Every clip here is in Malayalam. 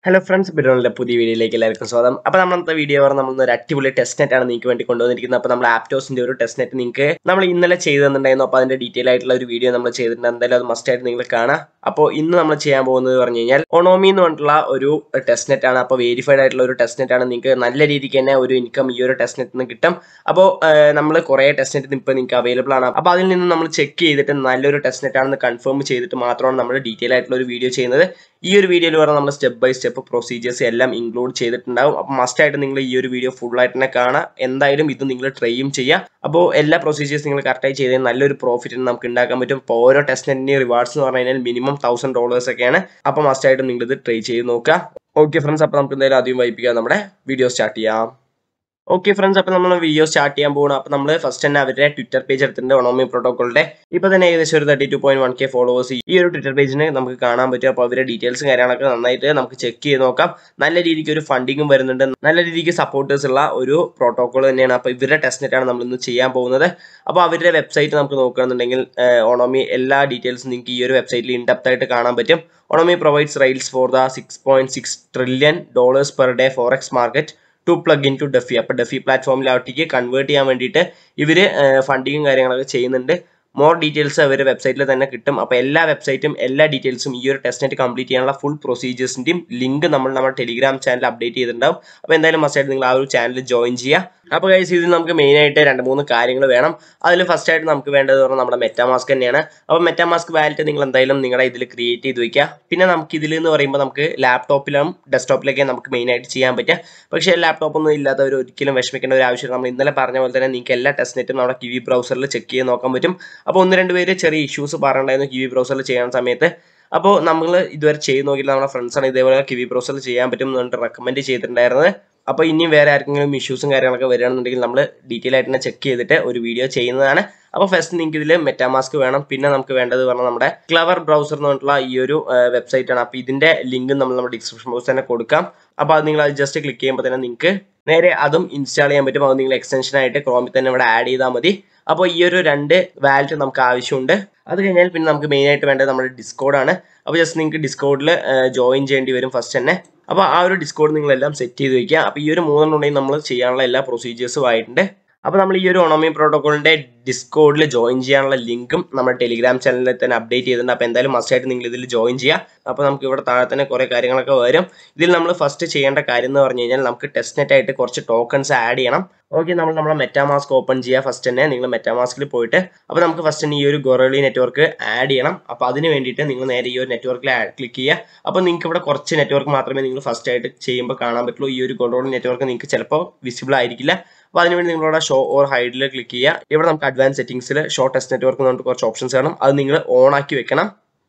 ഹലോ ഫ്രണ്ട്സ് ബിരോണിലെ പുതിയ വീഡിയോയിലേക്ക് എല്ലാവർക്കും സ്വാഗതം അപ്പോൾ നമ്മളത്തെ വീഡിയോ പറഞ്ഞാൽ നമ്മൾ ഒരു അടിപൊളി ടെസ്റ്റ് നെറ്റ് ആണ് നിങ്ങൾക്ക് വേണ്ടി കൊണ്ടുവന്നിരിക്കുന്നത് അപ്പോൾ നമ്മൾ ആപ്റ്റോസിന്റെ ഒരു ടെസ്റ്റ് നെറ്റ് നിങ്ങൾക്ക് നമ്മൾ ഇന്നലെ ചെയ്ത് തന്നിട്ടുണ്ടായിരുന്നു അപ്പോൾ അതിന്റെ ഡീറ്റെയിൽ ആയിട്ടുള്ള ഒരു വീഡിയോ നമ്മൾ ചെയ്തിട്ടുണ്ട് എന്തായാലും അത് മസ്റ്റ് ആയിട്ട് നിങ്ങൾ കാണാം അപ്പോൾ ഇന്ന് നമ്മൾ ചെയ്യാൻ പോകുന്നത് പറഞ്ഞു കഴിഞ്ഞാൽ ഒണോമി എന്ന് പറഞ്ഞിട്ടുള്ള ഒരു ടെസ്റ്റ് നെറ്റ് ആണ് അപ്പോൾ വെരിഫൈഡ് ആയിട്ടുള്ള ഒരു ടെസ്റ്റ് നെറ്റ് ആണ് നിങ്ങൾക്ക് നല്ല രീതിക്ക് തന്നെ ഒരു ഇൻകം ഈ ഒരു ടെസ്റ്റ് നെറ്റിൽ നിന്ന് കിട്ടും അപ്പോൾ നമ്മൾ കുറേ ടെസ്റ്റ് നെറ്റ് ഇപ്പോൾ നിങ്ങൾക്ക് അവൈലബിൾ ആണ് അപ്പോൾ അതിൽ നിന്ന് നമ്മൾ ചെക്ക് ചെയ്തിട്ട് നല്ലൊരു ടെസ്റ്റ് നെറ്റ് ആണെന്ന് കൺഫേം ചെയ്തിട്ട് മാത്രമാണ് നമ്മൾ ഡീറ്റെയിൽ ആയിട്ടുള്ള ഒരു വീഡിയോ ചെയ്യുന്നത് ഈ ഒരു വീഡിയോയിൽ പറഞ്ഞാൽ നമ്മൾ സ്റ്റെപ്പ് ബൈ സ്റ്റെപ്പ് പ്രൊസീജിയേഴ്സ് എല്ലാം ഇൻക്ലൂഡ് ചെയ്തിട്ടുണ്ടാവും അപ്പോൾ മസ്റ്റ് ആയിട്ട് നിങ്ങൾ ഈ ഒരു വീഡിയോ ഫുൾ ആയിട്ട് തന്നെ കാണാം എന്തായാലും ഇത് നിങ്ങൾ ട്രൈയും ചെയ്യാം അപ്പോൾ എല്ലാ പ്രൊസീജിയേഴ്സ് നിങ്ങൾ കറക്റ്റായി ചെയ്താൽ നല്ലൊരു പ്രോഫിറ്റ് നമുക്ക് ഉണ്ടാക്കാൻ പറ്റും അപ്പോൾ ഓരോ ടെസ്റ്റ് നെറ്റിൻ്റെ റിവാർഡ്സ് എന്ന് പറഞ്ഞു കഴിഞ്ഞാൽ മിനിമം തൗസൻഡ് ഡോളേഴ്സ് ഒക്കെയാണ് അപ്പോൾ മസ്റ്റ് ആയിട്ട് നിങ്ങൾ ഇത് ട്രൈ ചെയ്ത് നോക്കുക ഓക്കെ ഫ്രണ്ട്സ് അപ്പോൾ നമുക്ക് എന്തായാലും ആദ്യം വൈപ്പിക്കാം നമ്മുടെ വീഡിയോ സ്റ്റാർട്ട് ചെയ്യാം ഓക്കെ ഫ്രണ്ട്സ് അപ്പോൾ നമ്മൾ വീഡിയോ സ്റ്റാർട്ട് ചെയ്യാൻ പോകണം അപ്പോൾ നമ്മൾ ഫസ്റ്റ് തന്നെ അവരുടെ ട്വിറ്റർ പേജ് എടുത്തിട്ടുണ്ട് ഒണോമി പ്രോട്ടോക്കോളിന്റെ ഇപ്പോൾ തന്നെ ഏകദേശം ഒരു thirty two point one K followers ഈ ഒരു ട്വിറ്റർ പേജിന് നമുക്ക് കാണാൻ പറ്റും അപ്പോൾ അവരുടെ ഡീറ്റെയിൽസും കാര്യങ്ങളൊക്കെ നന്നായിട്ട് നമുക്ക് ചെക്ക് ചെയ്ത് നോക്കാം നല്ല രീതിക്ക് ഒരു ഫണ്ടിങ്ങും വരുന്നുണ്ട് നല്ല രീതിക്ക് സപ്പോർട്ടേഴ്സ് ഉള്ള ഒരു പ്രോട്ടോക്കോൾ തന്നെയാണ് അപ്പോൾ ഇവരുടെ ടെസ്റ്റ് നെറ്റാണ് നമ്മൾ ഇന്ന് ചെയ്യാൻ പോകുന്നത് അപ്പോൾ അവരുടെ വെബ്സൈറ്റ് നമുക്ക് നോക്കുകയാണെന്നുണ്ടെങ്കിൽ ഒണോമി എല്ലാ ഡീറ്റെയിൽസും നിങ്ങൾക്ക് ഈ ഒരു വെബ്സൈറ്റിൽ ഇൻഡെപ്ത് ആയിട്ട് കാണാൻ പറ്റും Onomy provides rails for the six point six trillion dollars per day forex market to plug in to DeFi അപ്പോൾ ഡെഫി പ്ലാറ്റ്ഫോമിലോട്ടേക്ക് കൺവേർട്ട് ചെയ്യാൻ വേണ്ടിയിട്ട് ഇവർ ഫണ്ടിങ്ങും കാര്യങ്ങളൊക്കെ ചെയ്യുന്നുണ്ട് മോർ ഡീറ്റെയിൽസ് അവർ വെബ്സൈറ്റിൽ തന്നെ കിട്ടും അപ്പോൾ എല്ലാ വെബ്സൈറ്റും എല്ലാ ഡീറ്റെയിൽസും ഈ ഒരു ടെസ്റ്റ് നെറ്റ് കംപ്ലീറ്റ് ചെയ്യാനുള്ള ഫുൾ പ്രൊസീജിയേഴ്സിൻ്റെയും ലിങ്ക് നമ്മൾ നമ്മുടെ ടെലിഗ്രാം ചാനൽ അപ്ഡേറ്റ് ചെയ്തിട്ടുണ്ടാവും അപ്പോൾ എന്തായാലും മസ്റ്റായിട്ട് നിങ്ങൾ ആ ഒരു ചാനൽ ജോയിൻ ചെയ്യുക അപ്പോൾ ഗൈസ് ഇതിൽ നമുക്ക് മെയിൻ ആയിട്ട് രണ്ട് മൂന്ന് കാര്യങ്ങൾ വേണം അതിൽ ഫസ്റ്റ് ആയിട്ട് നമുക്ക് വേണ്ടത് പറഞ്ഞാൽ നമ്മുടെ മെറ്റാമാസ്ക് തന്നെയാണ് അപ്പോൾ മെറ്റാമാസ്ക് വാലറ്റ് നിങ്ങൾ എന്തായാലും നിങ്ങളുടെ ഇതിൽ ക്രിയേറ്റ് ചെയ്ത് വയ്ക്കുക പിന്നെ നമുക്ക് ഇതിൽ എന്ന് പറയുമ്പോൾ നമുക്ക് ലാപ്ടോപ്പിലും ഡെസ്ക്ടോപ്പിലൊക്കെ നമുക്ക് മെയിൻ ആയിട്ട് ചെയ്യാൻ പറ്റുക പക്ഷേ ലാപ്ടോപ്പ് ഒന്നും ഇല്ലാത്തവർ ഒരിക്കലും വിഷമിക്കേണ്ട ഒരു ആവശ്യമില്ല നമ്മൾ ഇന്നലെ പറഞ്ഞ പോലെ തന്നെ നിങ്ങൾക്ക് എല്ലാ ടെസ്റ്റ് നെറ്റും നമ്മുടെ കിവി ബ്രൗസറിൽ ചെക്ക് ചെയ്ത് നോക്കാൻ പറ്റും അപ്പോൾ ഒന്ന് രണ്ട് പേര് ചെറിയ ഇഷ്യൂസ് പറഞ്ഞിട്ടുണ്ടായിരുന്നു കിവി ബ്രൗസറിൽ ചെയ്യുന്ന സമയത്ത് അപ്പോൾ നമ്മൾ ഇതുവരെ ചെയ്ത് നോക്കിയില്ല നമ്മുടെ ഫ്രണ്ട്സാണ് ഇതേപോലെ കിവി ബ്രൗസറിൽ ചെയ്യാൻ പറ്റും എന്ന് പറഞ്ഞിട്ട് റെക്കമെൻഡ് ചെയ്തിട്ടുണ്ടായിരുന്നത് അപ്പോൾ ഇനിയും വേറെ ആർക്കെങ്കിലും ഇഷ്യൂസും കാര്യങ്ങളൊക്കെ വരികയാണെന്നുണ്ടെങ്കിൽ നമ്മൾ ഡീറ്റെയിൽ ആയിട്ട് തന്നെ ചെക്ക് ചെയ്തിട്ട് ഒരു വീഡിയോ ചെയ്യുന്നതാണ് അപ്പോൾ ഫസ്റ്റ് നിങ്ങൾക്ക് ഇതിൽ മെറ്റാമാസ്ക് വേണം പിന്നെ നമുക്ക് വേണ്ടത് പറഞ്ഞാൽ നമ്മുടെ ക്ലവർ ബ്രൗസർ എന്ന് പറഞ്ഞിട്ടുള്ള ഈ ഒരു വെബ്സൈറ്റ് ആണ് അപ്പോൾ ഇതിൻ്റെ ലിങ്ക് നമ്മൾ നമ്മുടെ ഡിസ്ക്രിപ്ഷൻ ബോക്സ് തന്നെ കൊടുക്കാം അപ്പോൾ അത് നിങ്ങൾ അത് ജസ്റ്റ് ക്ലിക്ക് ചെയ്യുമ്പോൾ തന്നെ നിങ്ങൾക്ക് നേരെ അതും ഇൻസ്റ്റാൾ ചെയ്യാൻ പറ്റും അത് നിങ്ങൾ എക്സ്റ്റൻഷൻ ആയിട്ട് ക്രോമിൽ തന്നെ ഇവിടെ ആഡ് ചെയ്താൽ മതി അപ്പോൾ ഈ ഒരു രണ്ട് വാലറ്റ് നമുക്ക് ആവശ്യമുണ്ട് അത് കഴിഞ്ഞാൽ പിന്നെ നമുക്ക് മെയിൻ ആയിട്ട് വേണ്ടത് നമ്മുടെ ഡിസ്കോഡാണ് അപ്പോൾ ജസ്റ്റ് നിങ്ങൾക്ക് ഡിസ്കോഡിൽ ജോയിൻ ചെയ്യേണ്ടി വരും ഫസ്റ്റ് തന്നെ അപ്പോൾ ആ ഒരു ഡിസ്കോഡ് നിങ്ങളെല്ലാം സെറ്റ് ചെയ്ത് വയ്ക്കുക അപ്പോൾ ഈ ഒരു മൂന്നെണ്ണം ഉണ്ടെങ്കിൽ നമ്മൾ ചെയ്യാനുള്ള എല്ലാ പ്രൊസീജിയേഴ്സും ആയിട്ടുണ്ട് അപ്പോൾ നമ്മൾ ഈ ഒരു ഒണോമി പ്രോട്ടോക്കോളിൻ്റെ ഡിസ്കോഡിൽ ജോയിൻ ചെയ്യാനുള്ള ലിങ്കും നമ്മുടെ ടെലിഗ്രാം ചാനലിൽ തന്നെ അപ്ഡേറ്റ് ചെയ്തിട്ടുണ്ട് അപ്പോൾ എന്തായാലും മസ്റ്റായിട്ട് നിങ്ങൾ ഇതിൽ ജോയിൻ ചെയ്യുക അപ്പോൾ നമുക്ക് ഇവിടെ താഴെ തന്നെ കുറേ കാര്യങ്ങളൊക്കെ വരും ഇതിൽ നമ്മൾ ഫസ്റ്റ് ചെയ്യേണ്ട കാര്യം എന്ന് പറഞ്ഞു കഴിഞ്ഞാൽ നമുക്ക് ടെസ്റ്റ് നെറ്റ് ആയിട്ട് കുറച്ച് ടോക്കൺസ് ആഡ് ചെയ്യണം ഓക്കെ നമ്മൾ നമ്മുടെ മെറ്റാമാസ്ക് ഓപ്പൺ ചെയ്യുക ഫസ്റ്റ് തന്നെ നിങ്ങൾ മെറ്റാമാസ്കിൽ പോയിട്ട് അപ്പോൾ നമുക്ക് ഫസ്റ്റ് തന്നെ ഈ ഒരു ഗൊറോളി നെറ്റ്വർക്ക് ആഡ് ചെയ്യണം അപ്പോൾ അതിന് വേണ്ടിയിട്ട് നിങ്ങൾ നേരെ ഈ ഒരു നെറ്റ്വർക്കിൽ ക്ലിക്ക് ചെയ്യുക അപ്പോൾ നിങ്ങൾക്ക് ഇവിടെ കുറച്ച് നെറ്റ്വർക്ക് മാത്രമേ നിങ്ങൾ ഫസ്റ്റ് ആയിട്ട് ചെയ്യുമ്പോൾ കാണാൻ പറ്റുള്ളൂ ഈ ഒരു ഗൊറോളി നെറ്റ്വർക്ക് നിങ്ങൾക്ക് ചിലപ്പോൾ വിസിബിൾ ആയിരിക്കില്ല അപ്പോൾ അതിനുവേണ്ടി നിങ്ങളുടെ ഷോ ഓർ ഹൈഡിൽ ക്ലിക്ക് ചെയ്യുക ഇവിടെ നമുക്ക് അഡ്വാൻസ് സെറ്റിംഗ്സിൽ ഷോ ടെസ്റ്റ് നെറ്റ്വർക്ക് എന്ന് കുറച്ച് ഓപ്ഷൻസ് കാണും അത് നിങ്ങൾ ഓൺ ആക്കി വെക്കണം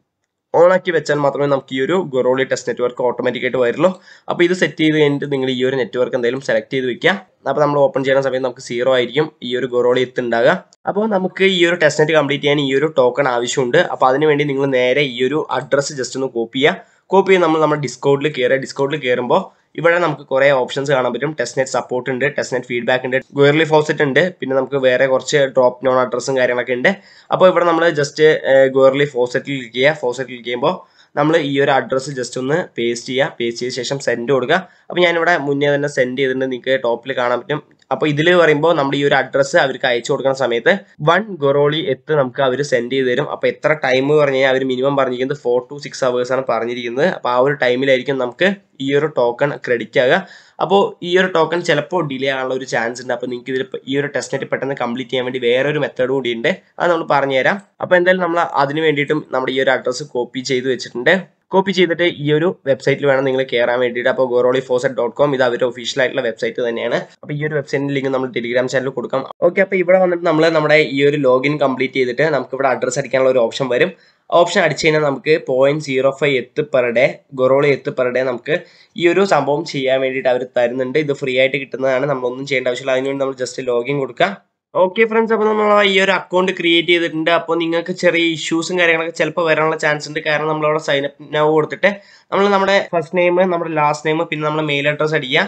ഓൺ ആക്കി വെച്ചാൽ മാത്രമേ നമുക്ക് ഈ ഒരു ഗൊറോളി ടെസ്റ്റ് നെറ്റ്വർക്ക് ഓട്ടോമാറ്റിക് ആയിട്ട് വരുള്ളൂ അപ്പോൾ ഇത് സെറ്റ് ചെയ്ത് കഴിഞ്ഞിട്ട് നിങ്ങൾ ഈ ഒരു നെറ്റ്വർക്ക് എന്തെങ്കിലും സെലക്ട് ചെയ്ത് വെക്കുക അപ്പോൾ നമ്മൾ ഓപ്പൺ ചെയ്യുന്ന സമയത്ത് നമുക്ക് സീറോ ആയിരിക്കും ഈ ഒരു ഗൊറോളി എത്തുണ്ടാകുക അപ്പോൾ നമുക്ക് ഈ ഒരു ടെസ്റ്റ് നെറ്റ് കംപ്ലീറ്റ് ചെയ്യാൻ ഈ ഒരു ടോക്കൺ ആവശ്യമുണ്ട് അപ്പോൾ അതിനുവേണ്ടി നിങ്ങൾ നേരെ ഈ ഒരു അഡ്രസ്സ് ജസ്റ്റ് ഒന്ന് കോപ്പി ചെയ്യുക കോപ്പി ചെയ്ത് നമ്മൾ നമ്മുടെ ഡിസ്കൗണ്ടിൽ കയറുക ഡിസ്കൗണ്ടിൽ കയറുമ്പോൾ ഇവിടെ നമുക്ക് കുറേ ഓപ്ഷൻസ് കാണാൻ പറ്റും ടെസ്റ്റ് നെറ്റ് സപ്പോർട്ട് ഉണ്ട് ടെസ്റ്റ് നെറ്റ് ഫീഡ്ബാക്ക് ഉണ്ട് ഗോർലി ഫോസറ്റ് ഉണ്ട് പിന്നെ നമുക്ക് വേറെ കുറച്ച് ഡ്രോപ്പ് നോൺ അഡ്രസ്സും കാര്യങ്ങളൊക്കെ ഉണ്ട് അപ്പോൾ ഇവിടെ നമ്മൾ ജസ്റ്റ് ഗോർലി ഫോസറ്റിൽ ക്ലിക്ക് ചെയ്യുക ഫോസറ്റിൽ ക്ലിക്ക് ചെയ്യുമ്പോൾ നമ്മൾ ഈ ഒരു അഡ്രസ്സ് ജസ്റ്റ് ഒന്ന് പേസ്റ്റ് ചെയ്യുക പേസ്റ്റ് ചെയ്ത ശേഷം സെൻഡ് കൊടുക്കുക അപ്പോൾ ഞാനിവിടെ മുന്നേ തന്നെ സെൻഡ് ചെയ്തിട്ടുണ്ട് നിങ്ങൾക്ക് ടോപ്പിൽ കാണാൻ പറ്റും അപ്പോൾ ഇതിൽ പറയുമ്പോൾ നമ്മൾ ഈ ഒരു അഡ്രസ്സ് അവർക്ക് അയച്ചു കൊടുക്കുന്ന സമയത്ത് വൺ ഗൊറോളി എത്ത് നമുക്ക് അവർ സെൻഡ് ചെയ്ത് തരും അപ്പോൾ എത്ര ടൈം പറഞ്ഞു കഴിഞ്ഞാൽ അവർ മിനിമം പറഞ്ഞിരിക്കുന്നത് ഫോർ ടു സിക്സ് അവേഴ്സ് ആണ് പറഞ്ഞിരിക്കുന്നത് അപ്പോൾ ആ ഒരു ടൈമിലായിരിക്കും നമുക്ക് ഈ ഒരു ടോക്കൺ ക്രെഡിറ്റ് ആകുക അപ്പോൾ ഈ ഒരു ടോക്കൺ ചിലപ്പോൾ ഡിലേ ആകാനുള്ള ഒരു ചാൻസ് ഉണ്ട് അപ്പോൾ നിങ്ങൾക്ക് ഇതിൽ ഈ ഒരു ടെസ്റ്റ് നെറ്റ് പെട്ടെന്ന് കംപ്ലീറ്റ് ചെയ്യാൻ വേണ്ടി വേറൊരു മെത്തേഡ് കൂടി ഉണ്ട് അത് നമ്മൾ പറഞ്ഞുതരാം അപ്പോൾ എന്തായാലും നമ്മൾ അതിന് വേണ്ടിയിട്ടും നമ്മുടെ ഈ ഒരു അഡ്രസ്സ് കോപ്പി ചെയ്ത് വെച്ചിട്ടുണ്ട് കോപ്പി ചെയ്തിട്ട് ഈ ഒരു വെബ്സൈറ്റിൽ വേണം നിങ്ങൾ കയറാൻ വേണ്ടിയിട്ട് അപ്പോൾ ഗോറോളി ഫോസറ്റ് ഡോട്ട് കോം ഇത് അവരുടെ ഒഫീഷ്യൽ ആയിട്ടുള്ള വെബ്സൈറ്റ് തന്നെയാണ് അപ്പോൾ ഈ ഒരു വെബ്സൈറ്റിൻ്റെ ലിങ്ക് നമ്മൾ ടെലിഗ്രാം ചാനലിൽ കൊടുക്കാം ഓക്കെ അപ്പോൾ ഇവിടെ വന്നിട്ട് നമ്മൾ നമ്മുടെ ഈ ഒരു ലോഗിൻ കംപ്ലീറ്റ് ചെയ്തിട്ട് നമുക്ക് ഇവിടെ അഡ്രസ്സ് അടിക്കാനുള്ള ഒരു ഓപ്ഷൻ വരും ഓപ്ഷൻ അടിച്ചു കഴിഞ്ഞാൽ നമുക്ക് point zero five eth per day Goerli eth per day നമുക്ക് ഈ ഒരു സംഭവം ചെയ്യാൻ വേണ്ടിയിട്ട് അവർ തരുന്നുണ്ട് ഇത് ഫ്രീ ആയിട്ട് കിട്ടുന്നതാണ് നമ്മളൊന്നും ചെയ്യേണ്ട ആവശ്യമില്ല അതിനുവേണ്ടി നമ്മൾ ജസ്റ്റ് ലോഗിൻ കൊടുക്കുക ഓക്കെ ഫ്രണ്ട്സ് അപ്പോൾ നമ്മൾ ഈ ഒരു അക്കൗണ്ട് ക്രിയേറ്റ് ചെയ്തിട്ടുണ്ട് അപ്പോൾ നിങ്ങൾക്ക് ചെറിയ ഇഷ്യൂസും കാര്യങ്ങളൊക്കെ ചിലപ്പോൾ വരാനുള്ള ചാൻസ് ഉണ്ട് കാരണം നമ്മളവിടെ സൈൻ അപ്പ് നൗ കൊടുത്തിട്ട് നമ്മൾ നമ്മുടെ ഫസ്റ്റ് നെയിം നമ്മുടെ ലാസ്റ്റ് നെയിം പിന്നെ നമ്മുടെ മെയിൽ അഡ്രസ്സ് അടിക്കുക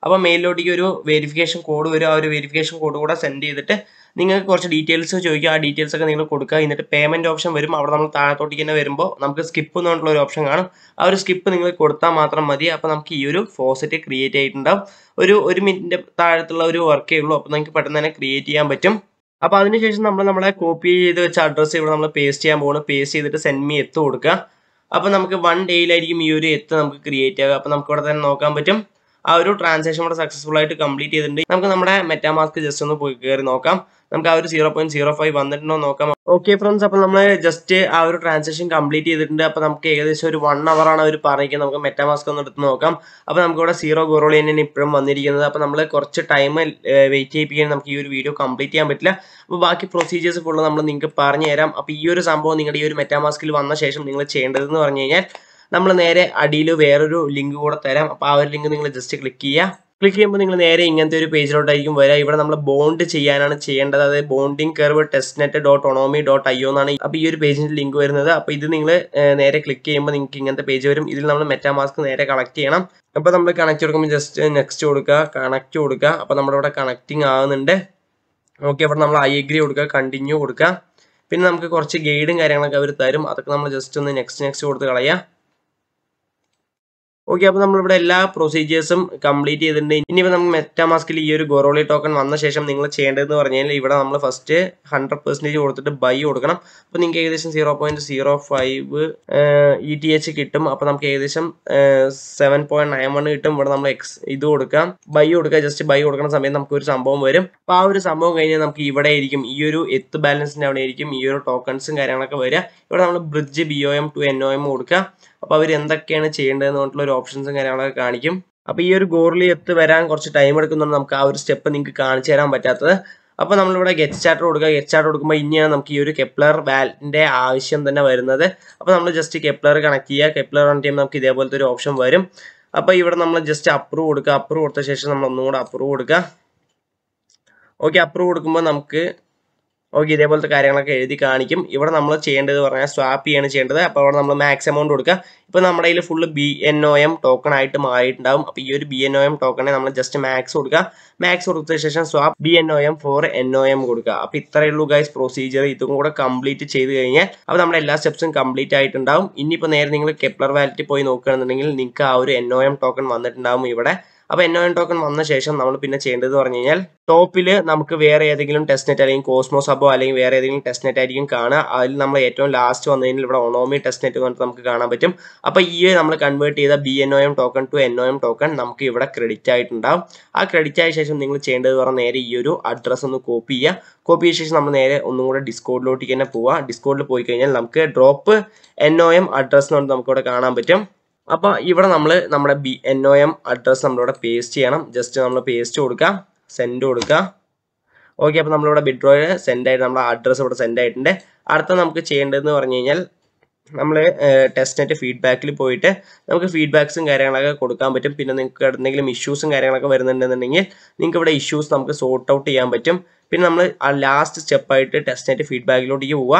അപ്പോൾ മെയിലിലോട്ടേക്ക് ഒരു വെരിഫിക്കേഷൻ കോഡ് വരും ആ ഒരു വെരിഫിക്കേഷൻ കോഡ് കൂടെ സെൻഡ് ചെയ്തിട്ട് നിങ്ങൾക്ക് കുറച്ച് ഡീറ്റെയിൽസ് ചോദിക്കുക ആ ഡീറ്റെയിൽസ് ഒക്കെ നിങ്ങൾ കൊടുക്കുക എന്നിട്ട് പേയ്മെൻറ്റ് ഓപ്ഷൻ വരും അവിടെ നമ്മൾ താഴത്തോട്ടേക്ക് തന്നെ വരുമ്പോൾ നമുക്ക് സ്കിപ്പ് എന്ന് പറഞ്ഞിട്ടുള്ള ഒരു ഓപ്ഷൻ കാണും ആ ഒരു സ്കിപ്പ് നിങ്ങൾ കൊടുത്താൽ മാത്രം മതി അപ്പോൾ നമുക്ക് ഈ ഒരു ഫോസറ്റ് ക്രിയേറ്റ് ആയിട്ടുണ്ടാവും ഒരു ഒരു മിനിറ്റിൻ്റെ താഴത്തുള്ള ഒരു വർക്കേ ഉള്ളൂ അപ്പോൾ നിങ്ങൾക്ക് പെട്ടെന്ന് തന്നെ ക്രിയേറ്റ് ചെയ്യാൻ പറ്റും അപ്പോൾ അതിനുശേഷം നമ്മൾ നമ്മളെ കോപ്പി ചെയ്ത് വെച്ച അഡ്രസ്സ് ഇവിടെ നമ്മൾ പേസ്റ്റ് ചെയ്യാൻ പോകുന്നു പേസ്റ്റ് ചെയ്തിട്ട് സെൻഡ് മീ എത്ത് കൊടുക്കുക അപ്പോൾ നമുക്ക് വൺ ഡേയിലായിരിക്കും ഈ ഒരു എത്ത് നമുക്ക് ക്രിയേറ്റ് ആകുക അപ്പോൾ നമുക്ക് ഇവിടെ തന്നെ നോക്കാൻ പറ്റും ആ ഒരു ട്രാൻസാക്ഷൻ ഇവിടെ സക്സസ്ഫുൾ ആയിട്ട് കംപ്ലീറ്റ് ചെയ്തിട്ടുണ്ട് നമുക്ക് നമ്മുടെ മെറ്റാമാസ്ക് ജസ്റ്റ് ഒന്ന് പോയി കയറി നോക്കാം നമുക്ക് ആ ഒരു സീറോ പോയിന്റ് സീറോ ഫൈവ് വന്നിട്ടുണ്ടോ നോക്കാം ഓക്കെ ഫ്രണ്ട്സ് അപ്പോൾ നമ്മൾ ജസ്റ്റ് ആ ഒരു ട്രാൻസാക്ഷൻ കംപ്ലീറ്റ് ചെയ്തിട്ടുണ്ട് അപ്പോൾ നമുക്ക് ഏകദേശം ഒരു വൺ അവർ ആണ് അവർ പറഞ്ഞിരിക്കുന്നത് നമുക്ക് മെറ്റാമാസ്ക് ഒന്ന് എടുത്ത് നോക്കാം അപ്പോൾ നമുക്ക് ഇവിടെ സീറോ ഗോറോളി തന്നെയാണ് ഇപ്പോഴും വന്നിരിക്കുന്നത് അപ്പോൾ നമ്മൾ കുറച്ച് ടൈം വെയിറ്റ് ചെയ്യിപ്പിക്കാൻ നമുക്ക് ഈ ഒരു വീഡിയോ കംപ്ലീറ്റ് ചെയ്യാൻ പറ്റില്ല അപ്പോൾ ബാക്കി പ്രൊസീജിയേഴ്സ് ഫുള്ള് നമ്മൾ നിങ്ങൾക്ക് പറഞ്ഞു തരാം അപ്പോൾ ഈ ഒരു സംഭവം നിങ്ങളുടെ ഈ ഒരു മെറ്റാമാസ്കിൽ വന്ന ശേഷം നിങ്ങൾ ചെയ്യേണ്ടതെന്ന് പറഞ്ഞു കഴിഞ്ഞാൽ നമ്മൾ നേരെ അടിയിൽ വേറൊരു ലിങ്ക് കൂടെ തരാം അപ്പോൾ ആ ഒരു ലിങ്ക് നിങ്ങൾ ജസ്റ്റ് ക്ലിക്ക് ചെയ്യുക ക്ലിക്ക് ചെയ്യുമ്പോൾ നിങ്ങൾ നേരെ ഇങ്ങനത്തെ ഒരു പേജിലോട്ടായിരിക്കും വരിക ഇവിടെ നമ്മൾ ബോണ്ട് ചെയ്യാനാണ് ചെയ്യേണ്ടത് അതായത് bonding curve testnet dot Onomy dot I എന്നാണ് അപ്പോൾ ഈ ഒരു പേജിൻ്റെ ലിങ്ക് വരുന്നത് അപ്പോൾ ഇത് നിങ്ങൾ നേരെ ക്ലിക്ക് ചെയ്യുമ്പോൾ നിങ്ങൾക്ക് ഇങ്ങനത്തെ പേജ് വരും ഇതിൽ നമ്മൾ മെറ്റാമാസ്ക് നേരെ കണക്ട് ചെയ്യണം അപ്പോൾ നമ്മൾ കണക്ട് കൊടുക്കുമ്പോൾ ജസ്റ്റ് നെക്സ്റ്റ് കൊടുക്കുക കണക്ട് കൊടുക്കുക അപ്പോൾ നമ്മുടെ ഇവിടെ കണക്റ്റിംഗ് ആകുന്നുണ്ട് ഓക്കെ അപ്പോൾ നമ്മൾ ഐ അഗ്രി കൊടുക്കുക കണ്ടിന്യൂ കൊടുക്കുക പിന്നെ നമുക്ക് കുറച്ച് ഗൈഡും കാര്യങ്ങളൊക്കെ അവർ തരും അതൊക്കെ നമ്മൾ ജസ്റ്റ് ഒന്ന് നെക്സ്റ്റ് നെക്സ്റ്റ് കൊടുത്ത് കളയുക ഓക്കെ അപ്പോൾ നമ്മളിവിടെ എല്ലാ പ്രൊസീജിയേഴ്സും കംപ്ലീറ്റ് ചെയ്തിട്ടുണ്ട് ഇനിയിപ്പോൾ നമുക്ക് മെറ്റാമാസ്കിൽ ഈ ഒരു ഗൊറോളി ടോക്കൺ വന്ന ശേഷം നിങ്ങൾ ചെയ്യേണ്ടതെന്ന് പറഞ്ഞു കഴിഞ്ഞാൽ ഇവിടെ നമ്മൾ ഫസ്റ്റ് ഹൺഡ്രഡ് പെർസെൻറ്റേജ് കൊടുത്തിട്ട് ബൈ കൊടുക്കണം അപ്പോൾ നിങ്ങൾക്ക് ഏകദേശം zero point zero five E T H കിട്ടും അപ്പോൾ നമുക്ക് ഏകദേശം സെവൻ പോയിൻറ്റ് നയൻ വൺ കിട്ടും ഇവിടെ നമ്മൾ എക്സ് ഇത് കൊടുക്കാം ബൈ കൊടുക്കുക ജസ്റ്റ് ബൈ കൊടുക്കുന്ന സമയത്ത് നമുക്ക് ഒരു സംഭവം വരും അപ്പോൾ ആ ഒരു സംഭവം കഴിഞ്ഞാൽ നമുക്ക് ഇവിടെ ആയിരിക്കും ഈ ഒരു എത്ത് ബാലൻസിൻ്റെ അവിടെ ആയിരിക്കും ഈ ഒരു ടോക്കൺസും കാര്യങ്ങളൊക്കെ വരിക ഇവിടെ നമ്മൾ bridge B O M to N O M കൊടുക്കുക അപ്പോൾ അവർ എന്തൊക്കെയാണ് ചെയ്യേണ്ടതെന്ന് പറഞ്ഞിട്ടുള്ള ഒരു ഓപ്ഷൻസും കാര്യങ്ങളൊക്കെ കാണിക്കും അപ്പോൾ ഈ ഒരു ഗോർലി എത്ത് വരാൻ കുറച്ച് ടൈം എടുക്കുന്നുണ്ട് നമുക്ക് ആ ഒരു സ്റ്റെപ്പ് നിങ്ങൾക്ക് കാണിച്ചു തരാൻ പറ്റാത്തത് അപ്പോൾ നമ്മളിവിടെ ഗെറ്റ് ചാർട്ടർ കൊടുക്കുക ഗെറ്റ് ചാർട്ടർ കൊടുക്കുമ്പോൾ ഇനിയാണ് നമുക്ക് ഈ ഒരു കെപ്ലർ വാലിൻ്റെ ആവശ്യം തന്നെ വരുന്നത് അപ്പോൾ നമ്മൾ ജസ്റ്റ് കെപ്ലർ കണക്ട് ചെയ്യുക കെപ്ലർ കണക്ട് ചെയ്യുമ്പോൾ നമുക്ക് ഇതേപോലത്തെ ഒരു ഓപ്ഷൻ വരും അപ്പോൾ ഇവിടെ നമ്മൾ ജസ്റ്റ് അപ്രൂവ് കൊടുക്കുക അപ്രൂവ് കൊടുത്ത ശേഷം നമ്മൾ ഒന്നും കൂടെ അപ്രൂവ് കൊടുക്കുക ഓക്കെ അപ്രൂവ് കൊടുക്കുമ്പോൾ നമുക്ക് ഓക്കെ ഇതേപോലത്തെ കാര്യങ്ങളൊക്കെ എഴുതി കാണിക്കും ഇവിടെ നമ്മൾ ചെയ്യേണ്ടത് പറഞ്ഞാൽ സ്വാപ്പ് ചെയ്യാണ് ചെയ്യേണ്ടത് അപ്പോൾ അവിടെ നമ്മൾ മാക്സ് എമൗണ്ട് കൊടുക്കുക ഇപ്പോൾ നമ്മുടെ കയ്യിൽ full B N O M token ആയിട്ട് മാറിയിട്ടുണ്ടാവും അപ്പോൾ ഈ ഒരു ബി എൻ ഒ എം ടോക്കണെ നമ്മൾ ജസ്റ്റ് മാക്സ് കൊടുക്കുക മാക്സ് കൊടുത്ത ശേഷം swap B N O M for N O M കൊടുക്കുക അപ്പോൾ ഇത്രയേ ഉള്ളൂ ഗൈസ് പ്രൊസീജിയർ ഇതും കൂടെ കംപ്ലീറ്റ് ചെയ്ത് കഴിഞ്ഞാൽ അപ്പോൾ നമ്മുടെ എല്ലാ സ്റ്റെപ്സും കംപ്ലീറ്റ് ആയിട്ടുണ്ടാവും ഇനിയിപ്പോൾ നേരെ നിങ്ങൾ കെപ്ലർ വാലറ്റിൽ പോയി നോക്കുകയാണെന്നുണ്ടെങ്കിൽ നിങ്ങൾക്ക് ആ ഒരു എൻ ഒ എം ടോക്കൺ വന്നിട്ടുണ്ടാവും ഇവിടെ അപ്പോൾ എൻ ഒ എൻ ടോക്കൺ വന്ന ശേഷം നമ്മൾ പിന്നെ ചെയ്യേണ്ടത് പറഞ്ഞു കഴിഞ്ഞാൽ ടോപ്പിൽ നമുക്ക് വേറെ ഏതെങ്കിലും ടെസ്റ്റ് നെറ്റ് അല്ലെങ്കിൽ കോസ്മോസ് ഹബോ അല്ലെങ്കിൽ വേറെ ഏതെങ്കിലും ടെസ്റ്റ് നെറ്റ് ആയിരിക്കും കാണുക അതിൽ നമ്മൾ ഏറ്റവും ലാസ്റ്റ് വന്നു കഴിഞ്ഞാൽ ഇവിടെ ഒണോമി ടെസ്റ്റ് നെറ്റ് വന്നിട്ട് നമുക്ക് കാണാൻ പറ്റും അപ്പോൾ ഈ നമ്മൾ കൺവേർട്ട് ചെയ്ത B N O M token to N O M token നമുക്ക് ഇവിടെ ക്രെഡിറ്റ് ആയിട്ടുണ്ടാവും ആ ക്രെഡിറ്റ് ആയ ശേഷം നിങ്ങൾ ചെയ്യേണ്ടത് പറഞ്ഞാൽ നേരെ ഈ ഒരു അഡ്രസ്സ് ഒന്ന് കോപ്പി ചെയ്യുക കോപ്പി ചെയ്ത ശേഷം നമ്മൾ നേരെ ഒന്നും കൂടെ ഡിസ്കോഡിലോട്ടേക്ക് തന്നെ പോവുക ഡിസ്കോഡിൽ പോയി കഴിഞ്ഞാൽ നമുക്ക് drop N O M address എന്ന് പറഞ്ഞിട്ട് നമുക്കിവിടെ കാണാൻ പറ്റും അപ്പോൾ ഇവിടെ നമ്മൾ നമ്മുടെ B N O M address നമ്മളിവിടെ പേസ്റ്റ് ചെയ്യണം ജസ്റ്റ് നമ്മൾ പേസ്റ്റ് കൊടുക്കുക സെൻഡ് കൊടുക്കുക ഓക്കെ അപ്പോൾ നമ്മളിവിടെ ബിഡ്രോയിൽ സെൻഡ് ആയിട്ട് നമ്മുടെ അഡ്രസ്സ് ഇവിടെ സെൻഡ് ആയിട്ടുണ്ട് അടുത്ത നമുക്ക് ചെയ്യേണ്ടതെന്ന് പറഞ്ഞു കഴിഞ്ഞാൽ നമ്മൾ ടെസ്റ്റ് നെറ്റ് ഫീഡ്ബാക്കിൽ പോയിട്ട് നമുക്ക് ഫീഡ്ബാക്സും കാര്യങ്ങളൊക്കെ കൊടുക്കാൻ പറ്റും പിന്നെ നിങ്ങൾക്ക് എന്തെങ്കിലും ഇഷ്യൂസും കാര്യങ്ങളൊക്കെ വരുന്നുണ്ടെന്നുണ്ടെങ്കിൽ നിങ്ങൾക്ക് ഇവിടെ ഇഷ്യൂസ് നമുക്ക് സോർട്ട് ഔട്ട് ചെയ്യാൻ പറ്റും പിന്നെ നമ്മൾ ആ ലാസ്റ്റ് സ്റ്റെപ്പായിട്ട് ടെസ്റ്റ് നെറ്റ് ഫീഡ്ബാക്കിലോട്ടേക്ക് പോവുക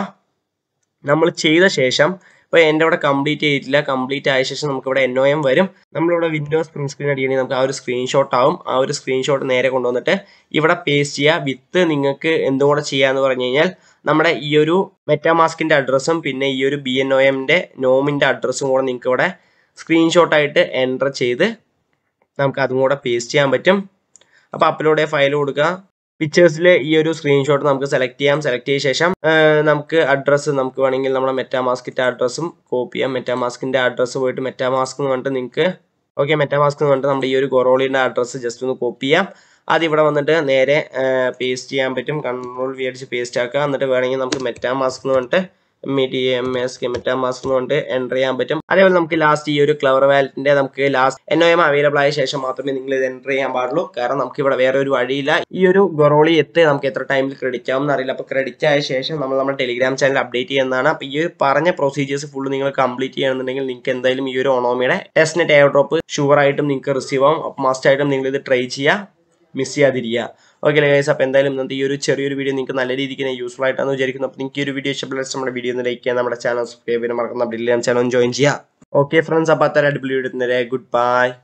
നമ്മൾ ചെയ്ത ശേഷം ഇപ്പോൾ എൻ്റെ ഇവിടെ കംപ്ലീറ്റ് ചെയ്തിട്ടില്ല കംപ്ലീറ്റ് ആയ ശേഷം നമുക്ക് ഇവിടെ എൻ ഒ എം വരും നമ്മളിവിടെ വിൻഡോസ് പ്രിന്റ് സ്ക്രീൻ അടിക്കണമെങ്കിൽ നമുക്ക് ആ ഒരു സ്ക്രീൻഷോട്ട് ആവും ആ ഒരു സ്ക്രീൻഷോട്ട് നേരെ കൊണ്ടുവന്നിട്ട് ഇവിടെ പേസ്റ്റ് ചെയ്യുക വിത്ത് നിങ്ങൾക്ക് എന്തും കൂടെ ചെയ്യാന്ന് പറഞ്ഞു കഴിഞ്ഞാൽ നമ്മുടെ ഈ ഒരു മെറ്റാമാസ്കിൻ്റെ അഡ്രസ്സും പിന്നെ ഈ ഒരു ബി എൻ ഒ എമ്മിൻ്റെ നോമിൻ്റെ അഡ്രസ്സും കൂടെ നിങ്ങൾക്ക് ഇവിടെ സ്ക്രീൻഷോട്ടായിട്ട് എൻ്റർ ചെയ്ത് നമുക്ക് അതും കൂടെ പേസ്റ്റ് ചെയ്യാൻ പറ്റും അപ്പോൾ അപ്ലോഡ് ഫയൽ കൊടുക്കുക പിക്ചേഴ്സിൽ ഈ ഒരു സ്ക്രീൻഷോട്ട് നമുക്ക് സെലക്ട് ചെയ്യാം സെലക്ട് ചെയ്ത ശേഷം നമുക്ക് അഡ്രസ്സ് നമുക്ക് വേണമെങ്കിൽ നമ്മുടെ മെറ്റാമാസ്കിൻ്റെ അഡ്രസ്സും കോപ്പി ചെയ്യാം മെറ്റാമാസ്കിൻ്റെ അഡ്രസ്സ് പോയിട്ട് മെറ്റാമാസ്ക് എന്ന് പറഞ്ഞിട്ട് നിങ്ങൾക്ക് ഓക്കെ മെറ്റാമാസ്ക് എന്ന് പറഞ്ഞിട്ട് നമ്മുടെ ഈ ഒരു ഗൊറോളിൻ്റെ അഡ്രസ്സ് ജസ്റ്റ് ഒന്ന് കോപ്പി ചെയ്യാം അത് ഇവിടെ വന്നിട്ട് നേരെ പേസ്റ്റ് ചെയ്യാൻ പറ്റും കൺട്രോൾ വി അടിച്ച് പേസ്റ്റ് ആക്കുക എന്നിട്ട് വേണമെങ്കിൽ നമുക്ക് മെറ്റാമാസ്ക് എന്ന് പറഞ്ഞിട്ട് M E T M S K MetaMask കൊണ്ട് എൻ്റർ ചെയ്യാൻ പറ്റും അതേപോലെ നമുക്ക് ലാസ്റ്റ് ഈ ഒരു ക്ലവർ വാലറ്റിന്റെ നമുക്ക് last N O M available ആയ ശേഷം മാത്രമേ നിങ്ങൾ ഇത് എൻ്റർ ചെയ്യാൻ പാടുള്ളൂ കാരണം നമുക്ക് ഇവിടെ വേറെ ഒരു വഴിയില്ല ഈ ഒരു ഗൊറോളി എത്ത് നമുക്ക് എത്ര ടൈമിൽ ക്രെഡിറ്റ് ആവും എന്നറിയില്ല അപ്പോൾ ക്രെഡിറ്റ് ആയ ശേഷം നമ്മൾ നമ്മുടെ ടെലിഗ്രാം ചാനൽ അപ്ഡേറ്റ് ചെയ്യുന്നതാണ് അപ്പോൾ ഈ ഒരു പറഞ്ഞ പ്രൊസീജിയേഴ്സ് ഫുള്ള് നിങ്ങൾ കംപ്ലീറ്റ് ചെയ്യണമെന്നുണ്ടെങ്കിൽ നിങ്ങൾക്ക് എന്തായാലും ഈ ഒരു ഒണോമിയുടെ testnet airdrop sure ആയിട്ടും നിങ്ങൾക്ക് റിസീവ് ആവും അപ്പോൾ മസ്റ്റ് ആയിട്ടും നിങ്ങൾ ഇത് ട്രൈ ചെയ്യുക മിസ് ചെയ്യാതിരിക്കുക ഓക്കെ ഗൈസ് അപ്പോൾ എന്തായാലും ഇന്നത്തെ ഈ ഒരു ചെറിയൊരു വീഡിയോ നിങ്ങൾക്ക് നല്ല രീതിക്ക് തന്നെ യൂസ്ഫുൾ ആയിട്ടാണെന്ന് വിചാരിക്കുന്നു അപ്പോൾ നിങ്ങൾക്ക് ഈ ഒരു വീഡിയോ ഇഷ്ടപ്പെട്ട നമ്മുടെ വീഡിയോ ഒന്ന് ലൈക്ക് ചെയ്യാൻ നമ്മുടെ ചാനൽ സബ്സ്ക്രൈബ് ചെയ്യാൻ മറക്കുന്ന ടെലിഗ്രാം ചാനൽ ജോയിൻ ചെയ്യുക ഓക്കെ ഫ്രണ്ട്സ് അപ്പോൾ അത്ര അടിപൊളി വീഡിയോ ഗുഡ് ബൈ